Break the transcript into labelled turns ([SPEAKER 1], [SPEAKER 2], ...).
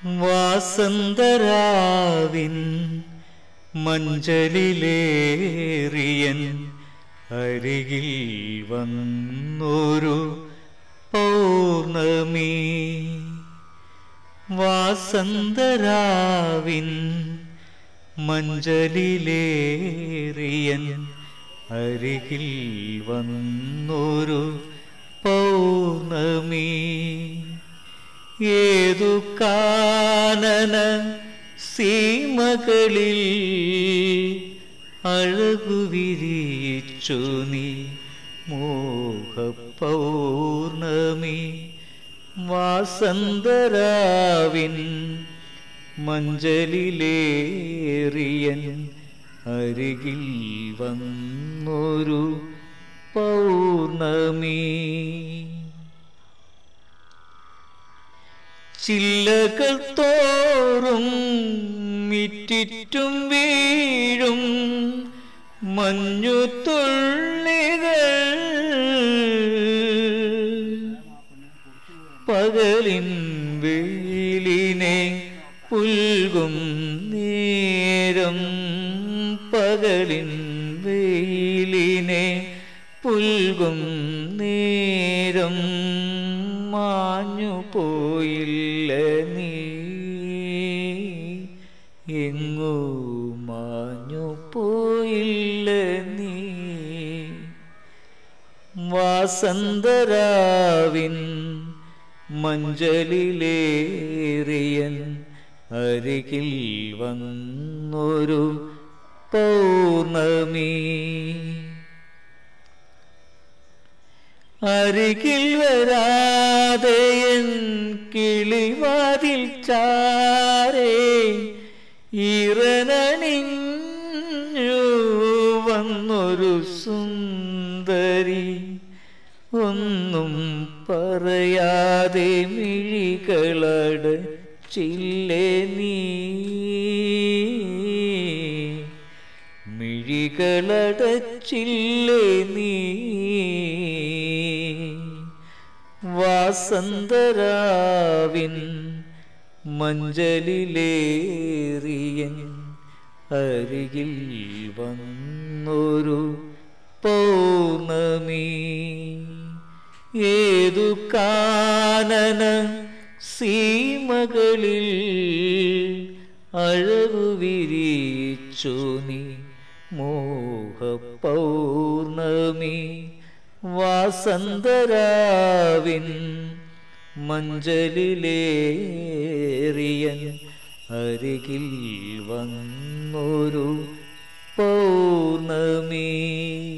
[SPEAKER 1] വാസന്തരാവിൻ മഞ്ചലിലേറിയൻ അരികിൽ വന്നൊരു പൗർണമി വാസന്തരാവിൻ മഞ്ചലിലേറിയൻ അരികിൽ വന്നൊരു പൗർണമി ഏതു കാനന സീമകളിൽ അഴകു വിരിച്ചു നീ മോഹപൗർണമി വാസന്തരാവിൻ മഞ്ചലിലേറിയൻ അരികിൽ വന്നൊരു പൗർണമി ചില്ലകൾ തോറും മിറ്റിറ്റും വീഴും മഞ്ഞു തുള്ളികൾ പകലിൻ വെയിലിനെ പുൽകും നേരം പകലിൻ വെയിലിനെ പുൽകും നേരം മാഞ്ഞു പോയില്ല നീ എങ്ങോ മാഞ്ഞു പോയില്ല നീ വാസന്തരാവിൻ മഞ്ചലിലേറിയൻ അരികിൽ വന്നൊരു പൗർണമി അരികിൽ വരാതെ എൻ കിളിവാതിൽ ചാരേ ഇറനണിഞ്ഞു വന്നൊരു സുന്ദരി ഒന്നും പറയാതെ മിഴികളടച്ചില്ലേ നീ മിഴികളടച്ചില്ലേ നീ വാസന്തരാവിൻ മഞ്ചലിലേറിയൻ അരികിൽ വന്നൊരു പൗർണമി ഏതു കാനന സീമകളിൽ അഴകു വിരിച്ചു നീ മോഹപൗർണമി വാസന്തരാവിൻ മഞ്ചലിലേറിയൻ അരികിൽ വന്നൊരു പൗർണമി